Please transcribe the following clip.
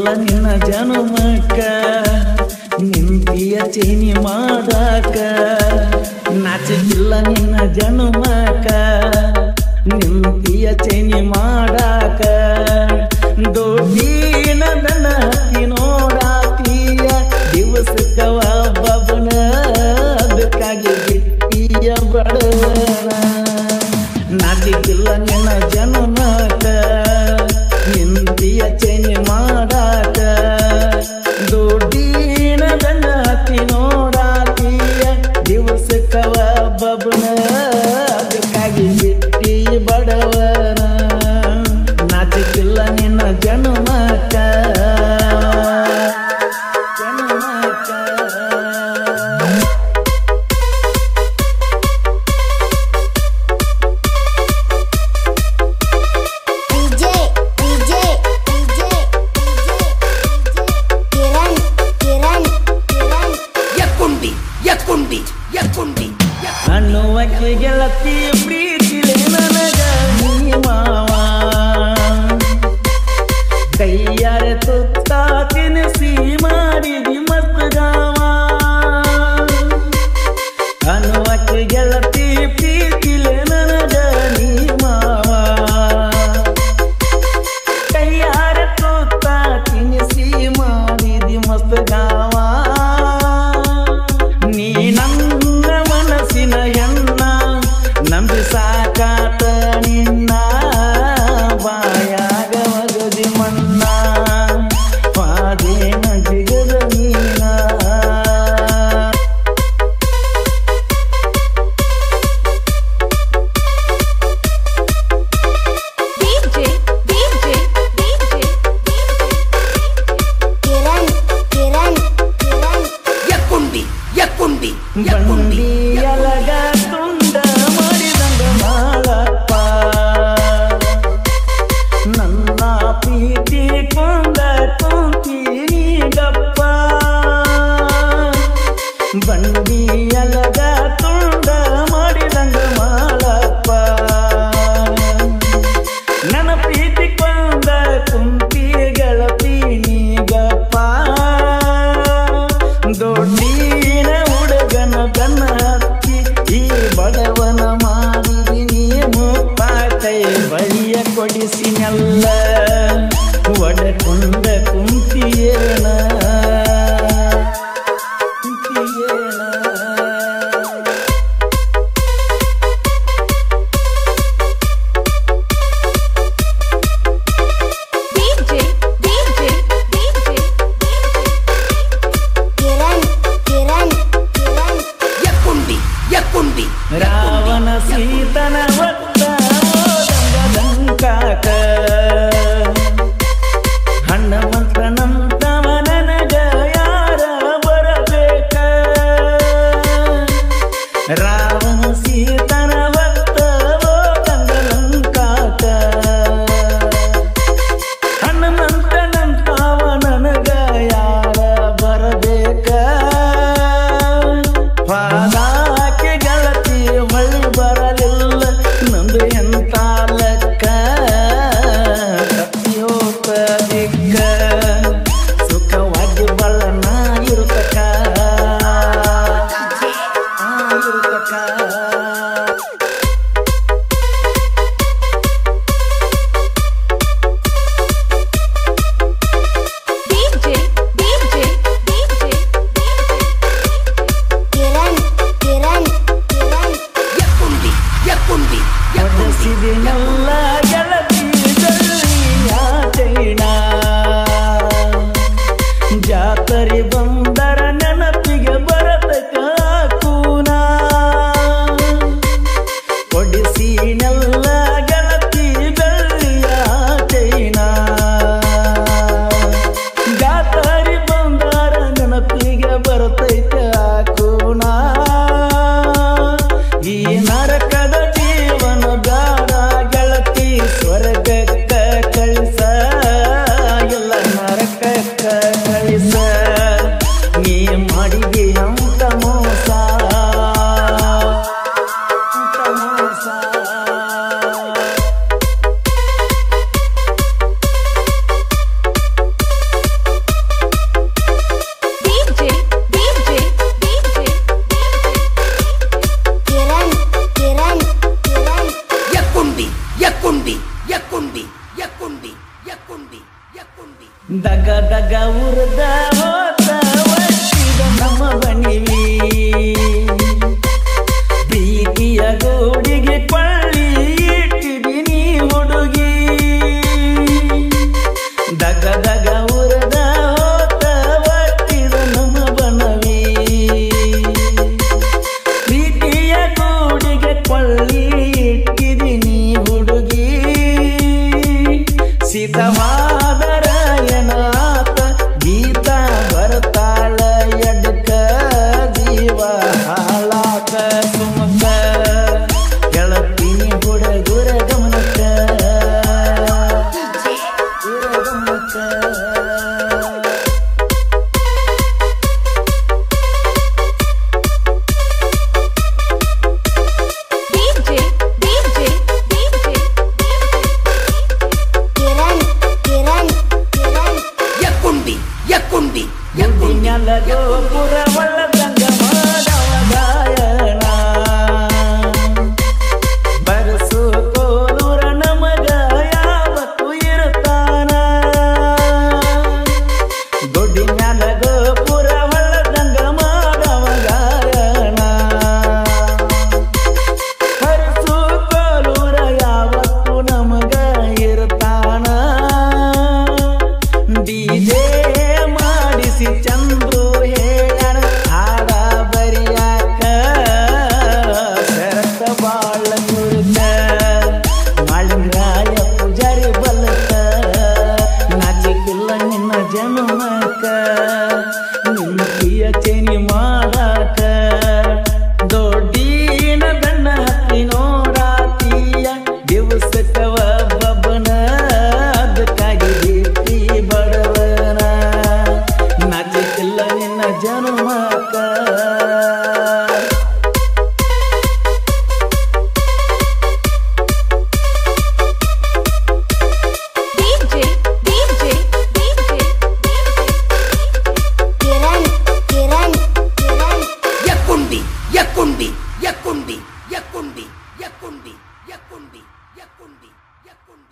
ನಿನ್ನ ಜನುಮಕ್ಕ ನಿಂತಿಯ ಚೇನಿ ಮಾಡಾಕ ನಾಚಿಕಿಲ್ಲ ನಿನ್ನ ಜನುಮಕ್ಕ ನಿಂತಿಯ ಚೇನಿ ಮಾಡಾಕ ದೊಡ್ಡಿನ ದನ ಹತ್ತಿ ನೋಡಾತೀಯ ದಿವಸಕ್ಕ ಒಬ್ಬನ ಅದಕ್ಕಾಗಿ ಬಿಟ್ಟಿಯ ಬಡವನ ನಾಚಿಕಿಲ್ಲ ನಿನ್ನ ಜನುಮಕ್ಕ ನಿಂದಿಯ ಚೇನಿ ಮಾಡಾಕ ದುಡ್ಡಿನ ಗಂಡ ಹತ್ತಿ ನೋಡಾತೀಯ ದಿವಸಕ್ಕವ ಬಬನ ಅದಕ್ಕಾಗಿ ಬಿಟ್ಟಿ ಬಡವನ ನಾಚಿಕಿಲ್ಲ ನಿನ್ನ ಜನುಮಕ್ಕ ಜನುಮಕ್ಕ DJ, DJ, DJ, Kiran, Kiran, Kiran. ಯಕ್ಕುಂಡಿ ಯಕ್ಕುಂಡಿ ಯಕ್ಕುಂಡಿ ಯಕ್ಕುಂಡಿ. ಅನ್ನುವಕ್ಕೆ ಗೆಳತಿ ಪ್ರೀತಿಲೆ ನನಗ ನೀ ಮಾವ ಕೈಯಾರ ತುತ್ತ ತಿನಿಸಿ ಮಾಡಿದಿ ಮಸ್ತ್ ಗಾವ ಅನ್ನುವಕ್ಕೆ ಗೆಳತಿ ಪ್ರೀತಿಲೆ ನನಗ ನೀ ಮಾವ ಕೈಯಾರ ತುತ್ತ ತಿನಿಸಿ ಮಾಡಿದಿ ಮಸ್ತ್ ಗಾವ ನೀ ನನ್ನ ಮನಸ್ಸಿನ ಎನ್ನ ನಂಬಿ ಸಾಕಾತ ನಿನ್ನ ಬಾಯಾಗ ಒಗದಿ ಮನ್ನ ಪಾದೇನ ಜಿಗದ ನೀನ DJ, DJ, DJ, Kiran, Kiran, Kiran. ಯಕ್ಕುಂಡಿ ಯಕ್ಕುಂಡಿ ಯಕ್ಕುಂಡಿ ಬಂಡಿಯಲಗ ತುಂಡ ಮಾಡಿದಂಗ ಮಾಳಪ್ಪ ನನ್ನ ಪ್ರೀತಿ ಕೊಂದ ಕುಂತೀನಿ ಗಪ್ಪ ಬಂಡಿಯಲಗ ತುಂಡ ಮಾಡಿದಂಗ ಮಾಳಪ್ಪ ನನ್ನ ಪ್ರೀತಿ ಕೊಂದ ಕುಂತಿ ಗೆಳತೀನಿ ಗಪ್ಪ ದೊಡ್ಡಿನ ಹುಡುಗನ ಗನ್ನ ಹತ್ತಿ ಈ ಬಡವನ ಮಾಡಿದಿನಿ ಮುಪ್ಪ ಕೈ ಬಳಿಯ ಕೊಡಿಸಿನಲ್ಲ ಒಡಕೊಂಡ ಕುಂತಿಯೇನ ಕುಂತಿಯೇನ DJ, DJ, DJ, Kiran, Kiran, Kiran. ಯಕ್ಕುಂಡಿ ಯಕ್ಕುಂಡಿ Ravana ಸೀತನ ಹೊತ್ತ ದಂಗಾಕ ಹಣ್ಣಮಂತನಂತವ ನನಗ ಯಾರ ಬರಬೇಕ ರಾವಣ ಸೀತನ ಹೊತ್ತ ದಂಗಲಂಕಾಕ ಹನುಮಂತನಂತಾವ ನನಗ ಯಾರ ಬರಬೇಕ ಪಾದಾಕೆ ಗೆಳತಿ ಹೊಳ್ಳಿ ಬರಲಿಲ್ಲ ನಂದು ಎಂತ ಲೆಕ್ಕ ತಪ್ಪಿಯೋತ ದಿಕ್ಕ ಸುಖವಾಗಿ ಬಳ್ಳನ ಇರುತಕ ಇರುತಕ DJ, DJ, DJ, Kiran, Kiran, Kiran. ಯಕ್ಕುಂಡಿ ಯಕ್ಕುಂಡಿ ಯಕ್ಕುಂಡಿ ಒದಸಿದೆನೆಲ್ಲ ಗೆಳತಿ ಜಲ್ಲಿಯ ಚೈನ ಜಾತರಿ ಬಂದರ ನೆನಪಿಗೆ ಬರತಕ ಕೂನ ಕೊಡಿಸಿನೆಲ್ಲ ಗೆಳತಿ ಬೆಳ್ಳಿಯ ಚೈನ ಜಾತರಿ ಬಂದರ ನೆನಪಿಗೆ ಬರತೈತ ಕೂನ ಈ ನರಕದ ಜೀವನ ಬ್ಯಾಡ ಗೆಳ ದಗ ಉರ್ದ ಹೋತ ಒಟ್ಟಿದ ನಮ್ಮ ಬಣಿವಿ ಪ್ರೀತಿಯ ಗೋಡಿಗೆ ಕೊಳ್ಳಿ ಇಟ್ಟಿದಿನಿ ಹುಡುಗಿ ದಗ ದಗ ಉರ್ದ ಹೋತ ಒಟ್ಟಿದ ನಮ್ಮ ಬಣವಿ ಪ್ರೀತಿಯ ಗೂಡಿಗೆ ಕೊಳ್ಳಿ ಇಟ್ಟಿದಿನಿ ಹುಡುಗಿ ಸಿದ್ಧವಾದರಾಯನಾಥ ಗೀತ ಬರ್ತಾಳ ಎಡ್ಕ ಜೀವ ಹಾಳಾಕ ಸುಮಕ ಗೆಳತೀನಿ ಹುಡುಗುರ ಗಮನಕ್ಕ ಗುರ ಗಮನಕ್ಕ DJ, DJ, DJ, Kiran Kiran Kiran ಯಕ್ಕುಂಡಿ ಯಕ್ಕುಂಡಿ ಯಕ್ಕುಂಡಿ ಮ್ಯಾಲ ಗೋಪುರ ಒಳ್ಳದಂಗ ಮಾಡವ ಗಾಯನ ಬರಸು ಕೋಲೂರ ನಮಗ ಯಾವತ್ತು ಇರ್ತಾನ ದೊಡ್ಡಿ ಮ್ಯಾಲ ಗೋಪುರ ಒಳ್ಳದಂಗ ಮಾಡವ ಗಾಯನ ಹರಸು ಕೋಲೂರ ಯಾವತ್ತು ನಮಗ ಇರ್ತಾನ ಡಿಜೆ ಮಾಡಿಸಿ ಚಂದ್ರು ಹೇಳಣ ಹಾಡ ಬರಿಯಾಕ ಸರತ ಬಾಳ ಮುರುಕ ಮಾಳಿಂಗಾಯ ಪೂಜಾರಿ ಬಲಕ ನಾಚಿಕಿಲ್ಲ ನಿನ್ನ ಜನ್ಮಕ್ಕ ನಿನ್ನ ಪ್ರಿಯ ಚೇನಿ ಮಾಡಾಕ ದೊಡ್ಡಿನ ಬೆನ್ನ ಹತ್ತಿ ನೋಡಾತೀಯ ದಿವಸಕ್ಕವ ಬಬ್ಬನ ಅದಕ್ಕಾಗಿ ಬಿಟ್ಟಿ ಬಡವನ ನಾಚಿಕಿಲ್ಲ ನಿನ್ನ ಜನ್ಮಕ್ಕ DJ, DJ, DJ, Kiran Kiran Kiran ಯಕ್ಕುಂಡಿ ಯಕ್ಕುಂಡಿ ಯಕ್ಕುಂಡಿ ಯಕ್ಕುಂಡಿ ಯಕ್ಕುಂಡಿ ಯಕ್ಕುಂಡಿ ಯಕ್ಕುಂಡಿ ಯಕ್ಕುಂಡಿ